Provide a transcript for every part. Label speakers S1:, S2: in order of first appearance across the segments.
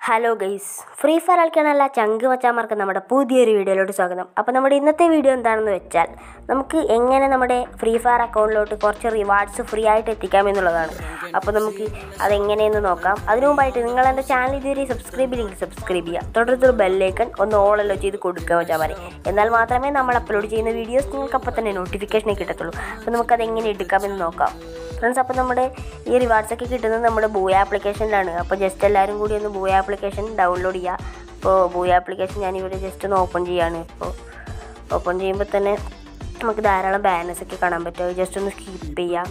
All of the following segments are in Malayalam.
S1: ഹലോ ഗൈസ് ഫ്രീ ഫയർ കളിക്കാനല്ല ചങ്ക് മച്ചാമാർക്ക് നമ്മുടെ പുതിയൊരു വീഡിയോയിലോട്ട് സ്വാഗതം അപ്പോൾ നമ്മുടെ ഇന്നത്തെ വീഡിയോ എന്താണെന്ന് വെച്ചാൽ നമുക്ക് എങ്ങനെ നമ്മുടെ ഫ്രീ ഫയർ അക്കൗണ്ടിലോട്ട് കുറച്ച് റിവാർഡ്സ് ഫ്രീ ആയിട്ട് എത്തിക്കാം എന്നുള്ളതാണ് അപ്പോൾ നമുക്ക് അതെങ്ങനെയെന്ന് നോക്കാം അതിനു മുമ്പായിട്ട് നിങ്ങൾ എൻ്റെ ചാനൽ ഇതുവരെ സബ്സ്ക്രൈബ് ചെയ്തെങ്കിൽ സബ്സ്ക്രൈബ് ചെയ്യുക തുടർന്നൊരു ബെല്ലൈക്കൺ ഒന്ന് ഓളല്ലോ ചെയ്ത് കൊടുക്കുക വെച്ചാൽ മതി എന്നാൽ മാത്രമേ നമ്മൾ അപ്ലോഡ് ചെയ്യുന്ന വീഡിയോസ് നിങ്ങൾക്ക് അപ്പോൾ തന്നെ നോട്ടിഫിക്കേഷൻ കിട്ടത്തുള്ളൂ അപ്പോൾ നമുക്കത് എങ്ങനെ എടുക്കാമെന്ന് നോക്കാം ഫ്രണ്ട്സ് അപ്പോൾ നമ്മുടെ ഈ റിവാർഡ്സ് ഒക്കെ കിട്ടുന്നത് നമ്മുടെ ബൂയ ആപ്ലിക്കേഷനിലാണ് അപ്പോൾ ജസ്റ്റ് എല്ലാവരും കൂടി ഒന്ന് ബൂയ ആപ്ലിക്കേഷൻ ഡൗൺലോഡ് ചെയ്യുക അപ്പോൾ ബൂയ ആപ്ലിക്കേഷൻ ഞാനിവിടെ ജസ്റ്റ് ഒന്ന് ഓപ്പൺ ചെയ്യാണ് ഇപ്പോൾ ഓപ്പൺ ചെയ്യുമ്പോൾ തന്നെ നമുക്ക് ധാരാളം ബാനേഴ്സ് ഒക്കെ കാണാൻ പറ്റും ജസ്റ്റ് ഒന്ന് സ്കിപ്പ് ചെയ്യാം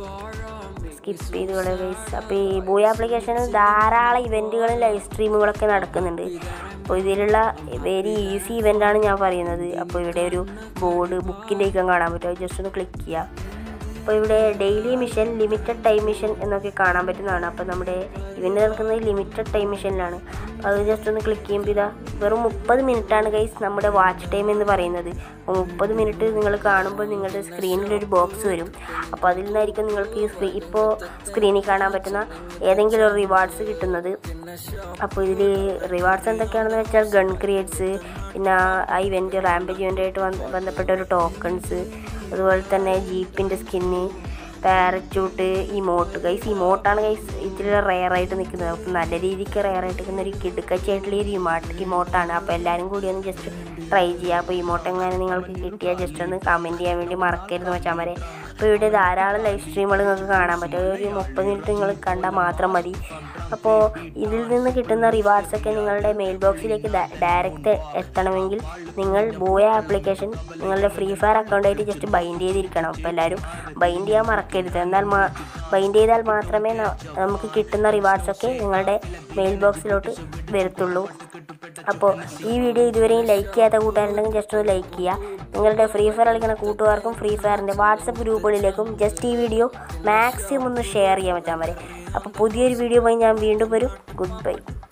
S1: സ്കിപ്പ് ചെയ്ത് കളയുക ഗൈസ് അപ്പോൾ ഈ ബൂയ ആപ്ലിക്കേഷനിൽ ധാരാളം ഇവൻറ്റുകളും ലൈവ് സ്ട്രീമുകളൊക്കെ നടക്കുന്നുണ്ട് അപ്പോൾ ഇതിലുള്ള വെരി ഈസി ഇവൻ്റാണ് ഞാൻ പറയുന്നത് അപ്പോൾ ഇവിടെ ഒരു ബോർഡ് ബുക്കിൻ്റെ ഒക്കെ കാണാൻ പറ്റും ജസ്റ്റ് ഒന്ന് ക്ലിക്ക് ചെയ്യുക അപ്പോൾ ഇവിടെ daily mission limited time mission എന്നൊക്കെ കാണാൻ പറ്റുന്നതാണ് അപ്പോൾ നമ്മുടെ ഇവൻ്റ് നടക്കുന്നത് ലിമിറ്റഡ് ടൈം മിഷനിലാണ് അപ്പോൾ അത് ജസ്റ്റ് ഒന്ന് ക്ലിക്ക് ചെയ്യുമ്പോൾ ഇതാ വെറും മുപ്പത് മിനിറ്റാണ് ഗൈസ് നമ്മുടെ വാച്ച് ടൈം എന്ന് പറയുന്നത് അപ്പോൾ മുപ്പത് മിനിറ്റ് നിങ്ങൾ കാണുമ്പോൾ നിങ്ങളുടെ സ്ക്രീനിൽ ഒരു ബോക്സ് വരും അപ്പോൾ അതിൽ നിന്നായിരിക്കും നിങ്ങൾക്ക് ഈ സ്ക്രീ ഇപ്പോൾ സ്ക്രീനിൽ കാണാൻ പറ്റുന്ന ഏതെങ്കിലും ഒരു റിവാർഡ്സ് കിട്ടുന്നത് അപ്പോൾ ഇതിൽ റിവാർഡ്സ് എന്തൊക്കെയാണെന്ന് വെച്ചാൽ ഗൺ ക്രിയേറ്റ്സ് പിന്നെ ആ ഇവൻറ്റ് റാമ്പേജ് ഇവൻ്റായിട്ട് ബന്ധപ്പെട്ട ഒരു ടോക്കൺസ് അതുപോലെ തന്നെ ജീപ്പിൻ്റെ സ്കിന്ന് പാരച്ചൂട്ട് ഇമോട്ട് ഗൈസ് ഇമോട്ടാണ് ഗൈസ് ഇതിൽ റെയറായിട്ട് നിൽക്കുന്നത് അപ്പം നല്ല രീതിക്ക് റെയറായിട്ട് നിൽക്കുന്ന ഒരു കിടുക്കച്ചായിട്ടുള്ള ഒരു ഇമോട്ട് ഇമോട്ടാണ് അപ്പോൾ എല്ലാവരും കൂടി ഒന്ന് ജസ്റ്റ് ട്രൈ ചെയ്യുക അപ്പോൾ ഇമോട്ട് എങ്ങനെ നിങ്ങൾക്ക് കിട്ടിയാൽ ജസ്റ്റ് ഒന്ന് കമൻറ്റ് ചെയ്യാൻ വേണ്ടി മറക്കരുത് വെച്ചാൽ മതി അപ്പോൾ ഇവിടെ ധാരാളം ലൈവ് സ്ട്രീമുകൾ നിങ്ങൾക്ക് കാണാൻ പറ്റും ഒരു മുപ്പത് മിനിറ്റ് നിങ്ങൾ കണ്ടാൽ മാത്രം മതി അപ്പോൾ ഇതിൽ നിന്ന് കിട്ടുന്ന റിവാർഡ്സ് ഒക്കെ നിങ്ങളുടെ മെയിൽ ബോക്സിലേക്ക് ഡയറക്റ്റ് എത്തണമെങ്കിൽ നിങ്ങൾ ബോയ ആപ്ലിക്കേഷൻ നിങ്ങളുടെ ഫ്രീ ഫയർ അക്കൗണ്ടായിട്ട് ജസ്റ്റ് ബൈൻഡ് ചെയ്തിരിക്കണം അപ്പോൾ എല്ലാവരും ബൈൻഡ് ചെയ്യാൻ മറക്കരുത് എന്നാൽ മാ ബൈൻഡ് ചെയ്താൽ മാത്രമേ ന- നമുക്ക് കിട്ടുന്ന റിവാർഡ്സ് ഒക്കെ നിങ്ങളുടെ മെയിൽ ബോക്സിലോട്ട് വരത്തുള്ളൂ അപ്പോൾ ഈ വീഡിയോ ഇതുവരെയും ലൈക്ക് ചെയ്യാത്ത കൂട്ടുകാരുണ്ടെങ്കിൽ ജസ്റ്റ് ഒന്ന് ലൈക്ക് ചെയ്യുക നിങ്ങളുടെ ഫ്രീ ഫയർ കളിക്കുന്ന കൂട്ടുകാർക്കും ഫ്രീ ഫയറിൻ്റെ വാട്സപ്പ് ഗ്രൂപ്പുകളിലേക്കും ജസ്റ്റ് ഈ വീഡിയോ മാക്സിമം ഒന്ന് ഷെയർ ചെയ്യാൻ പറ്റാൻ വരെ അപ്പോൾ പുതിയൊരു വീഡിയോ പോയി ഞാൻ വീണ്ടും വരും ഗുഡ് ബൈ